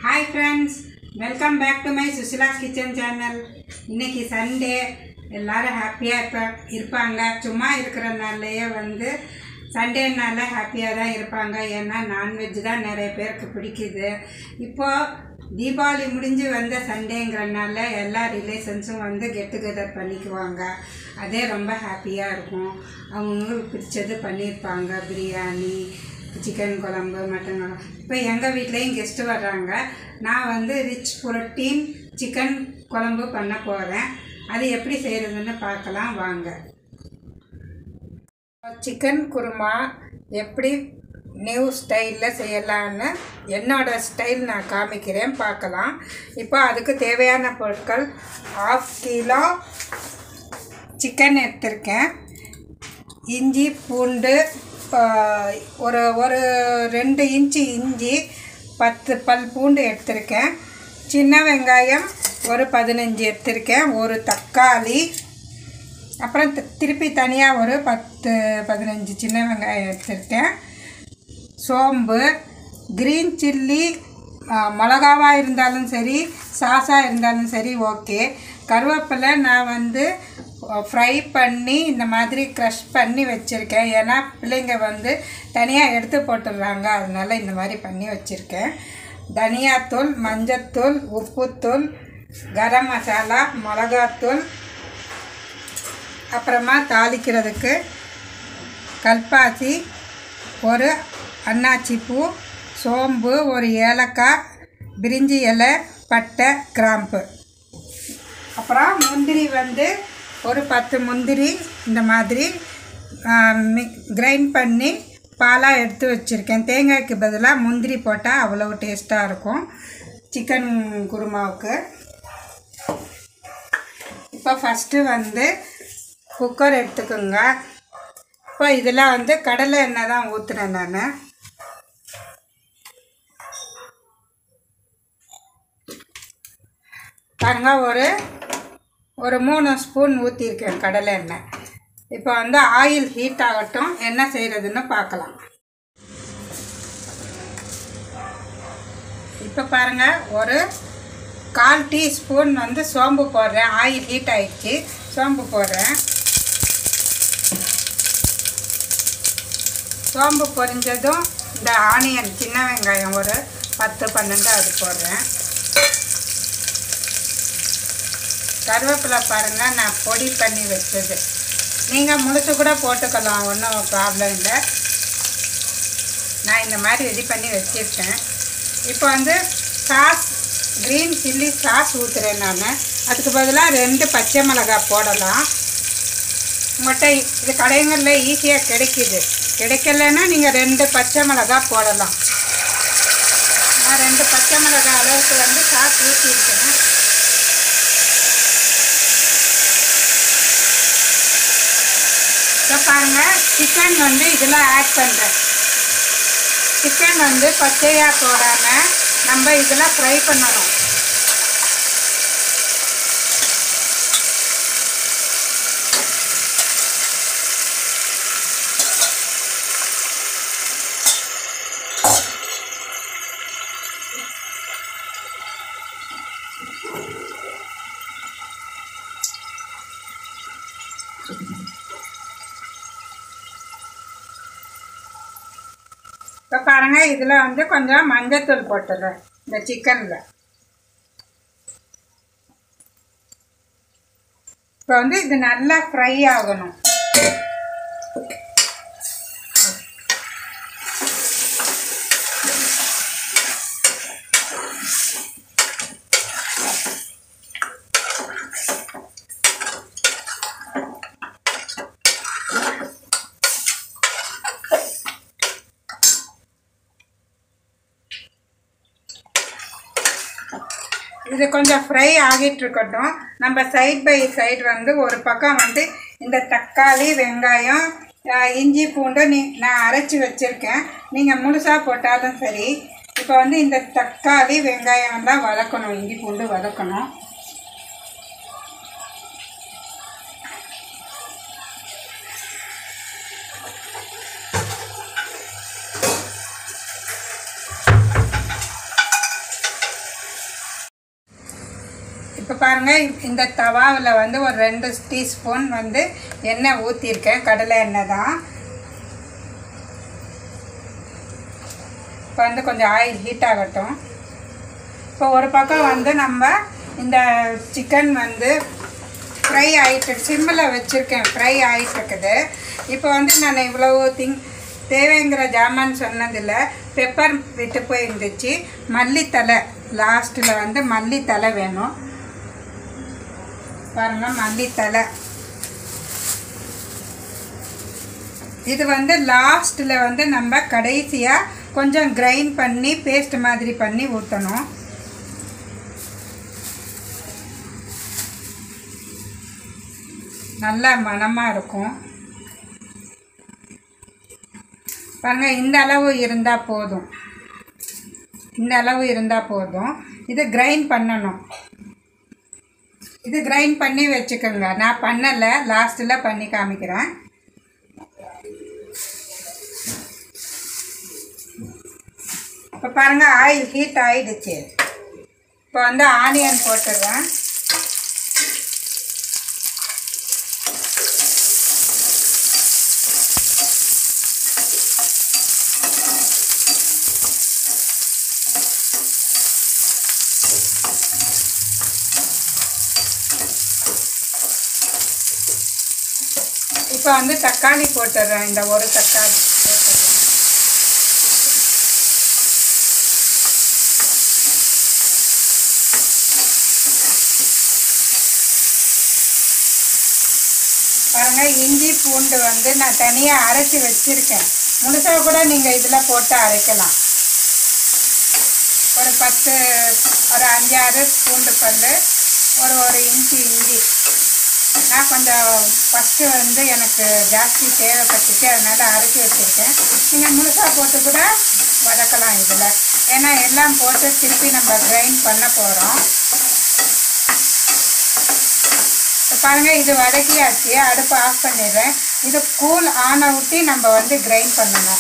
hi friends welcome back to my Sushila's kitchen channel இன்னைக்கு Sunday எல்லாரும் ஹாப்பியாக இருப்ப இருப்பாங்க சும்மா இருக்கிறனாலேயே வந்து சண்டேனால ஹாப்பியாக தான் இருப்பாங்க ஏன்னா நான்வெஜ் தான் நிறைய பேருக்கு பிடிக்குது இப்போது தீபாவளி முடிஞ்சு வந்த சண்டேங்கிறனால எல்லா ரிலேஷன்ஸும் வந்து கெட் டுகெதர் பண்ணிக்குவாங்க அதே ரொம்ப ஹாப்பியாக இருக்கும் அவங்களுக்கு பிடிச்சது பண்ணியிருப்பாங்க பிரியாணி சிக்கன் குழம்பு மட்டன் குழம்பு இப்போ எங்கள் வீட்லேயும் கெஸ்ட்டு வர்றாங்க நான் வந்து ரிச் புரோட்டீன் சிக்கன் குழம்பு பண்ண போகிறேன் அது எப்படி செய்கிறதுன்னு பார்க்கலாம் வாங்க சிக்கன் குருமா எப்படி நியூ ஸ்டைலில் செய்யலான்னு என்னோட ஸ்டைல் நான் காமிக்கிறேன் பார்க்கலாம் இப்போ அதுக்கு தேவையான பொருட்கள் ஆஃப் கிலோ சிக்கன் எடுத்திருக்கேன் இஞ்சி பூண்டு ஆ, ஒரு ஒரு ரெண்டு இன்ச்சு இஞ்சி பத்து பல் பூண்டு எடுத்திருக்கேன் சின்ன வெங்காயம் ஒரு பதினஞ்சு எடுத்திருக்கேன் ஒரு தக்காளி அப்புறம் தி- திருப்பி தனியாக ஒரு பத்து பதினஞ்சு சின்ன வெங்காயம் எடுத்திருக்கேன் சோம்பு க்ரீன் சில்லி மிளகாவாக இருந்தாலும் சரி சாஸாக இருந்தாலும் சரி ஓகே கருவேப்பிலை நான் வந்து ஃப்ரை பண்ணி இந்த மாதிரி க்ரஷ் பண்ணி வச்சுருக்கேன் ஏன்னா பிள்ளைங்க வந்து தனியாக எடுத்து போட்டுடுறாங்க அதனால இந்த மாதிரி பண்ணி வச்சுருக்கேன் தனியாத்தூள் மஞ்சத்தூள் உப்புத்தூள் கரம் மசாலா மிளகாத்தூள் அப்புறமா தாளிக்கிறதுக்கு கல்பாசி ஒரு அன்னாச்சி பூ சோம்பு ஒரு ஏலக்காய் பிரிஞ்சி இலை பட்டை கிராம்பு அப்புறம் முந்திரி வந்து ஒரு பத்து முந்திரி இந்த மாதிரி கிரைண்ட் பண்ணி பாலாக எடுத்து வச்சுருக்கேன் தேங்காய்க்கு பதிலாக முந்திரி போட்டால் அவ்வளோ டேஸ்ட்டாக இருக்கும் சிக்கன் குருமாவுக்கு இப்போ ஃபஸ்ட்டு வந்து குக்கர் எடுத்துக்கோங்க இப்போ இதில் வந்து கடலை எண்ணெய் தான் ஊற்றுறேன் நான் பாருங்க ஒரு ஒரு மூணு ஸ்பூன் ஊற்றிருக்கேன் கடலை எண்ணெய் இப்போ வந்து ஆயில் ஹீட் ஆகட்டும் என்ன செய்கிறதுன்னு பார்க்கலாம் இப்போ பாருங்கள் ஒரு கால் டீஸ்பூன் வந்து சோம்பு போடுறேன் ஆயில் ஹீட் ஆயிடுச்சு சோம்பு போடுறேன் சோம்பு பொரிஞ்சதும் இந்த ஆனியன் சின்ன வெங்காயம் ஒரு பத்து பன்னெண்டு அது போடுறேன் கருவேப்பிலை பாருங்கள் நான் பொடி பண்ணி வச்சது நீங்கள் முழுசு கூட போட்டுக்கலாம் ஒன்றும் ப்ராப்ளம் இல்லை நான் இந்த மாதிரி ரெடி பண்ணி வச்சுருக்கேன் இப்போ வந்து சாஸ் க்ரீன் சில்லி சாஸ் ஊற்றுறேன் நான் அதுக்கு பதிலாக ரெண்டு பச்சை மிளகாய் போடலாம் உங்கள்கிட்ட இது கடைகளில் ஈஸியாக கிடைக்கிது கிடைக்கலன்னா நீங்கள் ரெண்டு பச்சை மிளகாய் போடலாம் நான் ரெண்டு பச்சை மிளகாய் அளவுக்கு வந்து சாஸ் ஊற்றிருக்கேன் இப்போ பாருங்கள் சிக்கன் வந்து இதில் ஆட் பண்ணுறேன் சிக்கன் வந்து பச்சையாக போடாமல் நம்ம இதில் ஃப்ரை பண்ணணும் இப்போ பாருங்கள் இதில் வந்து கொஞ்சம் மஞ்சத்தூள் போட்டுடுறேன் இந்த சிக்கனில் இப்போ வந்து இது நல்லா ஃப்ரை ஆகணும் இது கொஞ்சம் ஃப்ரை ஆகிட்டு இருக்கட்டும் நம்ம சைட் பை சைடு வந்து ஒரு பக்கம் வந்து இந்த தக்காளி வெங்காயம் ஆஹ், இஞ்சி பூண்டு நீ நான் அரைச்சி வச்சுருக்கேன் நீங்கள் முழுசாக போட்டாலும் சரி இப்போ வந்து இந்த தக்காளி வெங்காயம் எல்லாம் வதக்கணும் இஞ்சி பூண்டு வதக்கணும் இப்போ பாருங்கள் இந்த தவாவில் வந்து ஒரு ரெண்டு டீஸ்பூன் வந்து எண்ணெய் ஊற்றிருக்கேன் கடலை எண்ணெய் தான் இப்போ வந்து கொஞ்சம் ஆயில் ஹீட் ஆகட்டும் இப்போ ஒரு பக்கம் வந்து நம்ம இந்த சிக்கன் வந்து ஃப்ரை ஆகிட்டு சிம்மில் வச்சுருக்கேன் ஃப்ரை ஆகிட்டு இருக்குது இப்போ வந்து நான் இவ்வளவு திங் தேவைங்கிற ஜாமான் சொன்னதில் பெப்பர் விட்டு போயிருந்துச்சு மல்லித்தலை லாஸ்ட்டில் வந்து மல்லித்தலை வேணும் பாருங்கள் மல்லித்தலை இது வந்து லாஸ்ட்டில் வந்து நம்ம கடைசியாக கொஞ்சம் கிரைண்ட் பண்ணி பேஸ்ட் மாதிரி பண்ணி ஊற்றணும் நல்ல மணமாக இருக்கும் பாருங்க இந்த அளவு இருந்தால் போதும் இந்த அளவு இருந்தால் போதும் இது கிரைண்ட் பண்ணணும் இது கிரைண்ட் பண்ணி வச்சுக்கோங்க நான் பண்ணலை லாஸ்ட்டில் பண்ணி காமிக்கிறேன் இப்போ பாருங்கள் ஆயில் ஹீட் ஆயிடுச்சு இப்போ வந்து ஆனியன் போட்டுடுறேன் இப்போ வந்து தக்காளி போட்டுடுறேன் இந்த ஒரு தக்காளி போட்டுடுறேன் பாருங்க இஞ்சி பூண்டு வந்து நான் தனியாக அரைச்சி வச்சுருக்கேன் முழுசாக கூட நீங்கள் இதில் போட்டு அரைக்கலாம் ஒரு பத்து ஒரு அஞ்சாறு பூண்டு பல் ஒரு ஒரு இன்ச்சு இஞ்சி நான் கொஞ்சம் ஃபஸ்ட்டு வந்து எனக்கு ஜாஸ்தி தேவைப்பட்டுச்சு அதனால் அரைச்சி வச்சுருக்கேன் நீங்கள் முழுசாக போட்டு கூட வதக்கலாம் இதில் ஏன்னா எல்லாம் போட்டு திருப்பி நம்ம கிரைண்ட் பண்ண போகிறோம் பாருங்கள் இது வதக்கியாச்சு அடுப்பு ஆஃப் பண்ணிடுறேன் இது கூல் ஆன ஊற்றி நம்ம வந்து கிரைண்ட் பண்ணணும்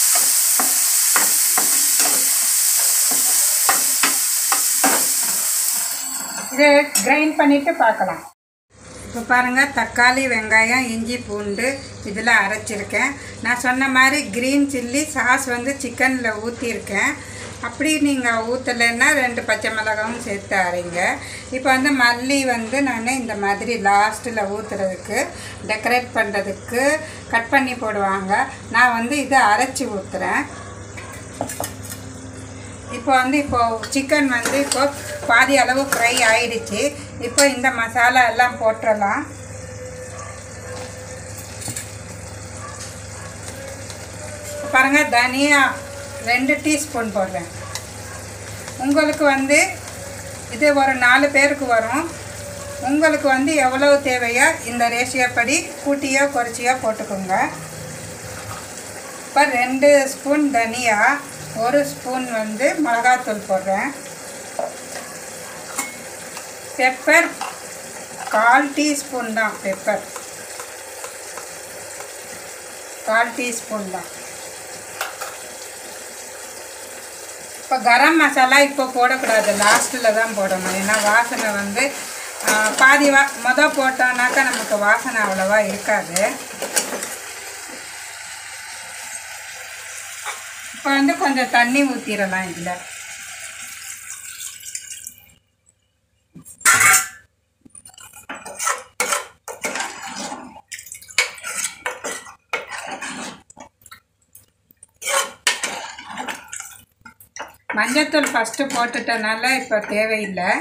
இது கிரைண்ட் பண்ணிவிட்டு பார்க்கலாம் இப்போ பாருங்கள் தக்காளி வெங்காயம் இஞ்சி பூண்டு இதில் அரைச்சிருக்கேன் நான் சொன்ன மாதிரி க்ரீன் சில்லி சாஸ் வந்து சிக்கனில் ஊற்றிருக்கேன் அப்படி நீங்கள் ஊற்றலைன்னா ரெண்டு பச்சை மிளகாவும் சேர்த்து அரைங்க இப்போ வந்து மல்லி வந்து நான் இந்த மாதிரி லாஸ்ட்டில் ஊற்றுறதுக்கு டெக்கரேட் பண்ணுறதுக்கு கட் பண்ணி போடுவாங்க நான் வந்து இதை அரைச்சி ஊற்றுறேன் இப்போ வந்து இப்போ சிக்கன் வந்து இப்போ பாதி அளவு ஃப்ரை ஆயிடுச்சு இப்போ இந்த மசாலா எல்லாம் போட்டுடலாம் பாருங்க தனியா ரெண்டு டீஸ்பூன் போடுறேன் உங்களுக்கு வந்து இது ஒரு நாலு பேருக்கு வரும் உங்களுக்கு வந்து எவ்வளவு தேவையோ இந்த ரேஷியோ படி கூட்டியோ குறைச்சியோ போட்டுக்கோங்க இப்போ ரெண்டு ஸ்பூன் தனியா ஒரு ஸ்பூன் வந்து மிளகாத்தூள் போடுறேன் பெப்பர் கால் டீஸ்பூன் தான் பெப்பர் கால் டீஸ்பூன் தான் இப்போ கரம் மசாலா இப்போ போடக்கூடாது லாஸ்ட்டில் தான் போடணும் ஏன்னா வாசனை வந்து ஆ, பாதி வா மொதல் போட்டோம்னாக்கா நமக்கு வாசனை அவ்வளோவா இருக்காது இப்போ வந்து கொஞ்சம் தண்ணி ஊற்றிடலாம் இதில் மஞ்சத்தூள் ஃபஸ்ட்டு போட்டுட்டனால இப்போ தேவையில்லை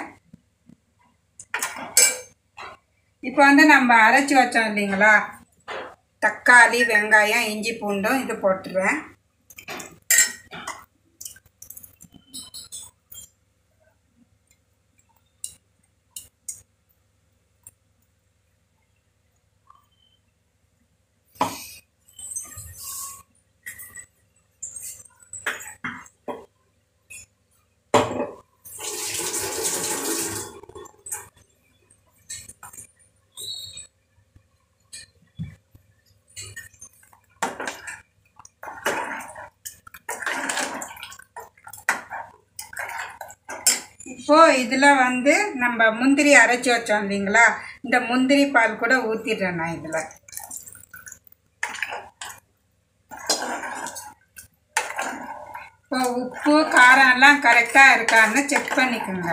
இப்போ வந்து நம்ம அரைச்சி வச்சோம் இல்லைங்களா தக்காளி வெங்காயம் இஞ்சி பூண்டும் இது போட்டுருவேன் இப்போது இதில் வந்து நம்ம முந்திரி அரைச்சி வச்சோம் இல்லைங்களா இந்த முந்திரி பால் கூட ஊற்றிடுறேன் நான் இதில் இப்போ உப்பு காரம் எல்லாம் கரெக்டாக இருக்கான்னு செக் பண்ணிக்கோங்க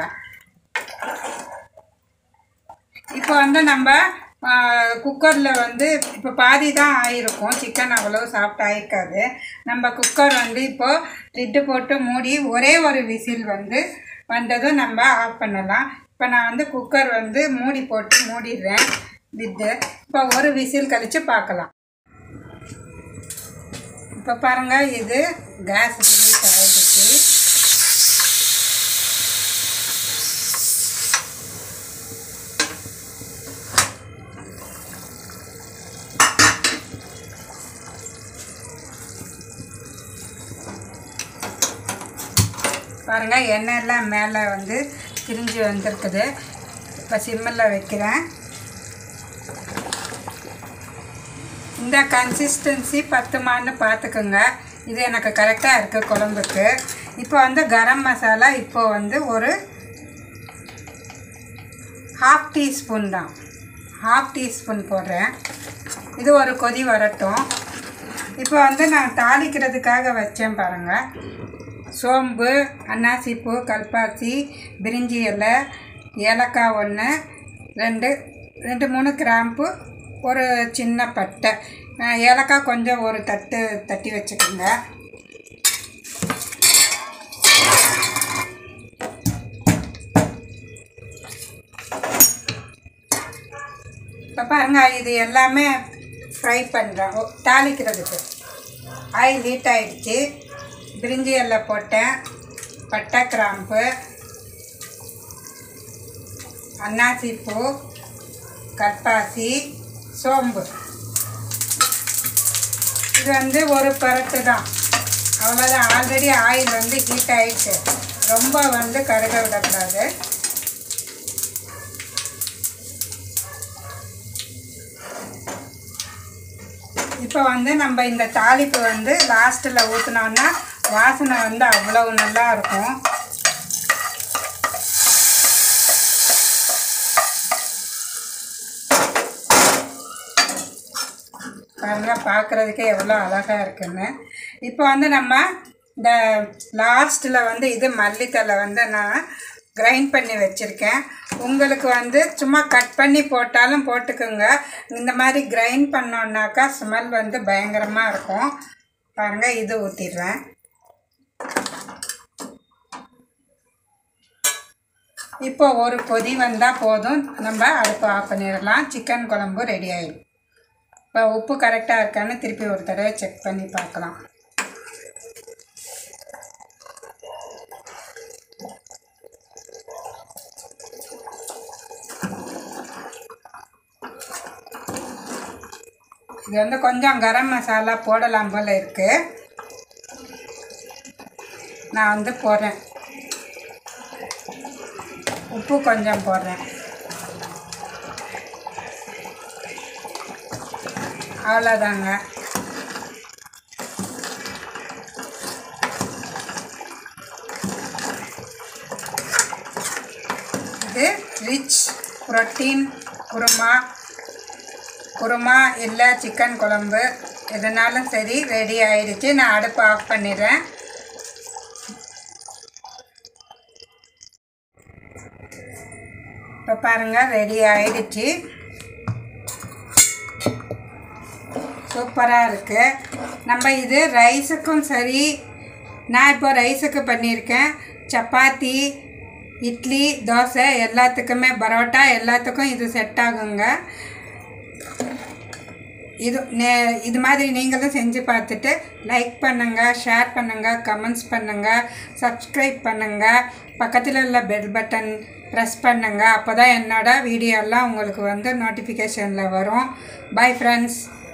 இப்போ வந்து நம்ம குக்கரில் வந்து இப்போ பாதி தான் ஆயிருக்கும் சிக்கன் அவ்வளோ சாஃப்ட் ஆயிருக்காது நம்ம குக்கர் வந்து இப்போது லிட்டு போட்டு மூடி ஒரே ஒரு விசில் வந்து வந்ததும் நம்ம ஆஃப் பண்ணலாம் இப்போ நான் வந்து குக்கர் வந்து மூடி போட்டு மூடிடுறேன் லிட்டு இப்போ ஒரு விசில் கழித்து பார்க்கலாம் இப்போ பாருங்கள் இது கேஸ் ரிலீஸ் ஆகிடுச்சு பாருங்கள் எண்ணெய் எல்லாம் மேலே வந்து திரிஞ்சு வந்திருக்குது இப்போ சிம்மில் வைக்கிறேன் இந்த கன்சிஸ்டன்சி பத்துமான்னு பார்த்துக்குங்க இது எனக்கு கரெக்டாக இருக்குது குழம்புக்கு இப்போ வந்து கரம் மசாலா இப்போ வந்து ஒரு ஹாஃப் டீஸ்பூன் தான் ஹாஃப் டீஸ்பூன் போடுறேன் இது ஒரு கொதி வரட்டும் இப்போ வந்து நான் தாளிக்கிறதுக்காக வச்சேன் பாருங்கள் சோம்பு அன்னாசிப்பூ கல்பாசி பிரிஞ்சி இலை ஏலக்காய் ஒன்று ரெண்டு ரெண்டு மூணு கிராம்பு ஒரு சின்ன பட்டை அஹ் ஏலக்காய் கொஞ்சம் ஒரு தட்டு தட்டி வச்சுக்கோங்க இப்போ பாருங்க இது எல்லாமே ஃப்ரை பண்ணுறேன் தாளிக்கிறதுக்கு ஆயில் ஹீட் ஆயிடுச்சு பிரிஞ்சி எல்லை போட்டேன் பட்டை கிராம்பு அன்னாசி பூ கற்பாசி சோம்பு இது வந்து ஒரு பரட்டு தான் அவ்வளோதான் ஆல்ரெடி ஆயில் வந்து ஹீட் ஆயிடுச்சு ரொம்ப வந்து கருக விடக்கூடாது இப்போ வந்து நம்ம இந்த தாளிப்பு வந்து லாஸ்ட்டில் ஊற்றினோன்னா வாசனை வந்து அவ்வளவு நல்லா இருக்கும் பாருங்க பார்க்குறதுக்கே எவ்வளோ அழகாக இருக்குன்னு இப்போ வந்து நம்ம இந்த லாஸ்ட்டில் வந்து இது மல்லித்தலை வந்து நான் கிரைண்ட் பண்ணி வச்சுருக்கேன் உங்களுக்கு வந்து சும்மா கட் பண்ணி போட்டாலும் போட்டுக்கோங்க இந்த மாதிரி கிரைண்ட் பண்ணோன்னாக்கா ஸ்மெல் வந்து பயங்கரமாக இருக்கும் பாருங்கள் இது ஊற்றிடுறேன் இப்போ ஒரு கொதி வந்தால் போதும் நம்ம அடுப்பு ஆஃப் பண்ணிடலாம் சிக்கன் குழம்பு ரெடி ஆகிடும் இப்போ உப்பு கரெக்டாக இருக்கான்னு திருப்பி ஒரு தடவை செக் பண்ணி பார்க்கலாம் இது வந்து கொஞ்சம் கரம் மசாலா போடலாம் போல் இருக்குது நான் வந்து போடுறேன் உப்பு கொஞ்சம் போடுறேன் அவ்வளோதாங்க இது ரிச் புரோட்டீன் குருமா குருமா இல்லை சிக்கன் குழம்பு எதுனாலும் சரி ரெடி ஆயிடுச்சு நான் அடுப்பு ஆஃப் பண்ணிடுறேன் இப்போ பாருங்கள் ரெடி ஆயிடுச்சு சூப்பராக இருக்குது நம்ம இது ரைஸுக்கும் சரி நான் இப்போ ரைஸுக்கு பண்ணியிருக்கேன் சப்பாத்தி இட்லி தோசை எல்லாத்துக்குமே பரோட்டா எல்லாத்துக்கும் இது செட் ஆகுங்க இது நே இது மாதிரி நீங்களும் செஞ்சு பார்த்துட்டு லைக் பண்ணுங்கள் ஷேர் பண்ணுங்கள் கமெண்ட்ஸ் பண்ணுங்கள் சப்ஸ்கிரைப் பண்ணுங்கள் பக்கத்தில் உள்ள பெல் பட்டன் ப்ரெஸ் பண்ணுங்கள் அப்போ தான் என்னோட வீடியோலாம் உங்களுக்கு வந்து நோட்டிஃபிகேஷனில் வரும் பை ஃப்ரெண்ட்ஸ்